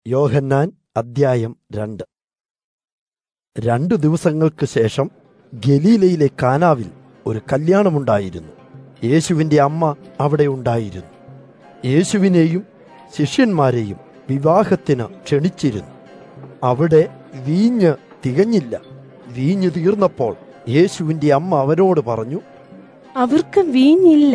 യോഹന്നാൻ അദ്ധ്യായം രണ്ട് രണ്ടു ദിവസങ്ങൾക്ക് ശേഷം ഗലീലയിലെ കാനാവിൽ ഒരു കല്യാണമുണ്ടായിരുന്നു യേശുവിന്റെ അമ്മ അവിടെ ഉണ്ടായിരുന്നു യേശുവിനെയും ശിഷ്യന്മാരെയും വിവാഹത്തിന് ക്ഷണിച്ചിരുന്നു അവിടെ വീഞ്ഞ് തികഞ്ഞില്ല വീഞ്ഞ് തീർന്നപ്പോൾ യേശുവിന്റെ അമ്മ അവരോട് പറഞ്ഞു അവർക്ക് വീഞ്ഞില്ല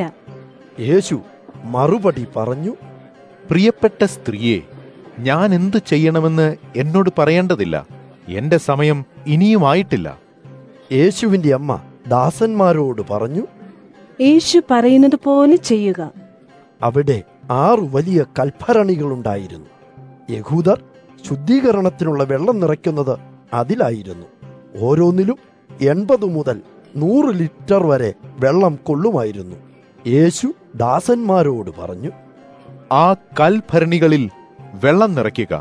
യേശു മറുപടി പറഞ്ഞു പ്രിയപ്പെട്ട സ്ത്രീയെ ഞാൻ എന്തു ചെയ്യണമെന്ന് എന്നോട് പറയേണ്ടതില്ല എന്റെ സമയം ഇനിയുമായിട്ടില്ല യേശുവിന്റെ അമ്മ ദാസന്മാരോട് പറഞ്ഞു യേശു പറയുന്നത് പോലെ ചെയ്യുക അവിടെ ആറു വലിയ കൽഭരണികളുണ്ടായിരുന്നു യഹൂദർ ശുദ്ധീകരണത്തിനുള്ള വെള്ളം നിറയ്ക്കുന്നത് അതിലായിരുന്നു ഓരോന്നിലും എൺപത് മുതൽ നൂറ് ലിറ്റർ വരെ വെള്ളം കൊള്ളുമായിരുന്നു യേശു ദാസന്മാരോട് പറഞ്ഞു ആ കൽഭരണികളിൽ വെള്ളം നിറയ്ക്കുക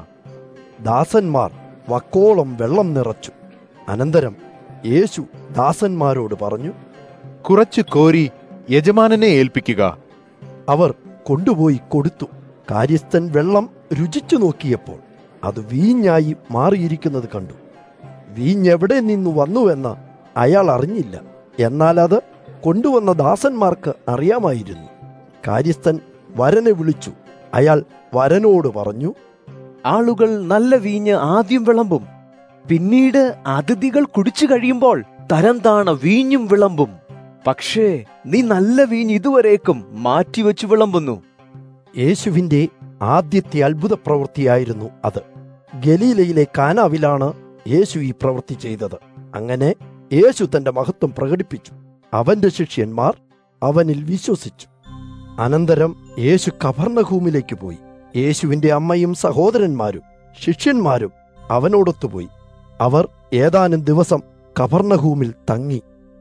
ദാസന്മാർ വക്കോളം വെള്ളം നിറച്ചു അനന്തരം യേശു ദാസന്മാരോട് പറഞ്ഞു കുറച്ച് കോരി യജമാനനെ ഏൽപ്പിക്കുക അവർ കൊണ്ടുപോയി കൊടുത്തു കാര്യസ്ഥൻ വെള്ളം രുചിച്ചു നോക്കിയപ്പോൾ അത് വീഞ്ഞായി മാറിയിരിക്കുന്നത് കണ്ടു വീഞ്ഞെവിടെ നിന്ന് വന്നുവെന്ന് അയാൾ അറിഞ്ഞില്ല എന്നാൽ അത് കൊണ്ടുവന്ന ദാസന്മാർക്ക് അറിയാമായിരുന്നു കാര്യസ്ഥൻ വരനെ വിളിച്ചു അയാൾ വരനോട് പറഞ്ഞു ആളുകൾ നല്ല വീഞ്ഞ് ആദ്യം വിളമ്പും പിന്നീട് അതിഥികൾ കുടിച്ചു കഴിയുമ്പോൾ തരം താണ വീഞ്ഞും വിളമ്പും പക്ഷേ നീ നല്ല വീഞ്ഞ് ഇതുവരേക്കും മാറ്റിവെച്ചു വിളമ്പുന്നു യേശുവിന്റെ ആദ്യത്തെ അത്ഭുത പ്രവൃത്തിയായിരുന്നു അത് ഗലീലയിലെ കാനാവിലാണ് യേശു ഈ പ്രവൃത്തി ചെയ്തത് അങ്ങനെ യേശു തന്റെ മഹത്വം പ്രകടിപ്പിച്ചു അവന്റെ ശിഷ്യന്മാർ അവനിൽ വിശ്വസിച്ചു അനന്തരം യേശു കഭർണഭൂമിലേക്ക് പോയി യേശുവിന്റെ അമ്മയും സഹോദരന്മാരും ശിഷ്യന്മാരും അവനോടൊത്തുപോയി അവർ ഏതാനും ദിവസം കഭർണഭൂമിൽ തങ്ങി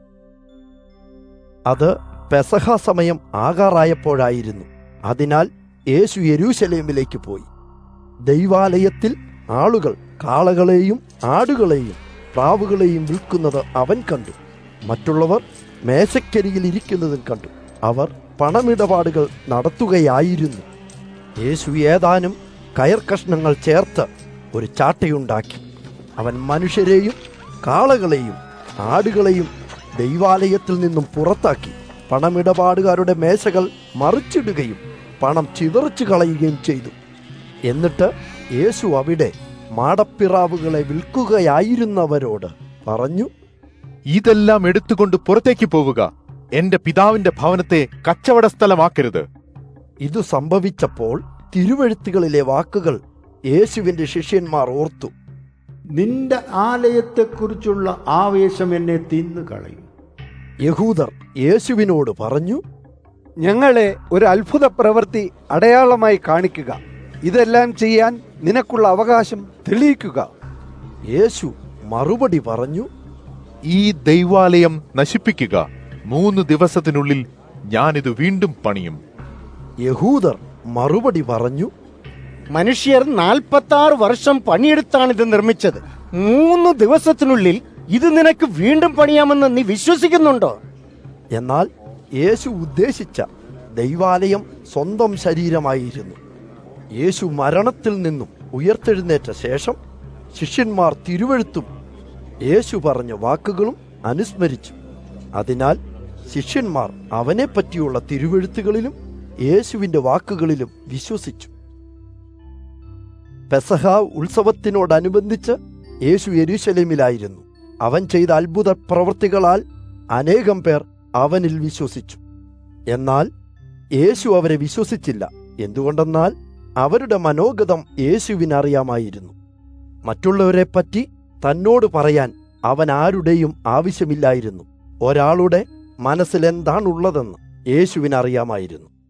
അത് പെസഹ സമയം ആകാറായപ്പോഴായിരുന്നു അതിനാൽ യേശു യെരൂശലേമിലേക്ക് പോയി ദൈവാലയത്തിൽ ആളുകൾ കാളകളെയും ആടുകളെയും പ്രാവുകളെയും വിൽക്കുന്നത് അവൻ കണ്ടു മറ്റുള്ളവർ മേശക്കരിയിൽ ഇരിക്കുന്നതും കണ്ടു അവർ പണമിടപാടുകൾ നടത്തുകയായിരുന്നു യേശു ഏതാനും കയർ കഷ്ണങ്ങൾ ചേർത്ത് ഒരു ചാട്ടയുണ്ടാക്കി അവൻ മനുഷ്യരെയും കാളകളെയും ആടുകളെയും ദൈവാലയത്തിൽ നിന്നും പുറത്താക്കി പണമിടപാടുകാരുടെ മേശകൾ മറിച്ചിടുകയും പണം ചിതറിച്ചു കളയുകയും ചെയ്തു എന്നിട്ട് യേശു അവിടെ മാടപ്പിറാവുകളെ വിൽക്കുകയായിരുന്നവരോട് പറഞ്ഞു ഇതെല്ലാം എടുത്തുകൊണ്ട് പുറത്തേക്ക് പോവുക എന്റെ പിതാവിന്റെ ഭവനത്തെ കച്ചവട സ്ഥലമാക്കരുത് ഇതു സംഭവിച്ചപ്പോൾ തിരുവഴുത്തുകളിലെ വാക്കുകൾ യേശുവിന്റെ ശിഷ്യന്മാർ ഓർത്തു നിന്റെ ആലയത്തെക്കുറിച്ചുള്ള ആവേശം എന്നെ തിന്നുകളയും യഹൂദർ യേശുവിനോട് പറഞ്ഞു ഞങ്ങളെ ഒരു അത്ഭുത പ്രവൃത്തി അടയാളമായി കാണിക്കുക ഇതെല്ലാം ചെയ്യാൻ നിനക്കുള്ള അവകാശം തെളിയിക്കുക യേശു മറുപടി പറഞ്ഞു ഈ ദൈവാലയം നശിപ്പിക്കുക മൂന്ന് ദിവസത്തിനുള്ളിൽ ഞാനിത് വീണ്ടും പണിയും യഹൂദർ മറുപടി പറഞ്ഞു മനുഷ്യർ നാൽപ്പത്തി ആറ് വർഷം പണിയെടുത്താണ് ഇത് നിർമ്മിച്ചത് മൂന്ന് ദിവസത്തിനുള്ളിൽ ഇത് നിനക്ക് വീണ്ടും പണിയാമെന്ന് നീ വിശ്വസിക്കുന്നുണ്ടോ എന്നാൽ യേശു ഉദ്ദേശിച്ച ദൈവാലയം സ്വന്തം ശരീരമായിരുന്നു യേശു മരണത്തിൽ നിന്നും ഉയർത്തെഴുന്നേറ്റ ശേഷം ശിഷ്യന്മാർ തിരുവഴുത്തും യേശു പറഞ്ഞ വാക്കുകളും അനുസ്മരിച്ചു അതിനാൽ ശിഷ്യന്മാർ അവനെപ്പറ്റിയുള്ള തിരുവഴുത്തുകളിലും യേശുവിന്റെ വാക്കുകളിലും വിശ്വസിച്ചു പെസഹ ഉത്സവത്തിനോടനുബന്ധിച്ച് യേശു യെരൂശലേമിലായിരുന്നു അവൻ ചെയ്ത അത്ഭുത പ്രവൃത്തികളാൽ അനേകം പേർ അവനിൽ വിശ്വസിച്ചു എന്നാൽ യേശു അവരെ വിശ്വസിച്ചില്ല എന്തുകൊണ്ടെന്നാൽ അവരുടെ മനോഗതം യേശുവിനറിയാമായിരുന്നു മറ്റുള്ളവരെ പറ്റി തന്നോട് പറയാൻ അവൻ ആരുടെയും ആവശ്യമില്ലായിരുന്നു ഒരാളുടെ മനസ്സിലെന്താണുള്ളതെന്ന് യേശുവിനറിയാമായിരുന്നു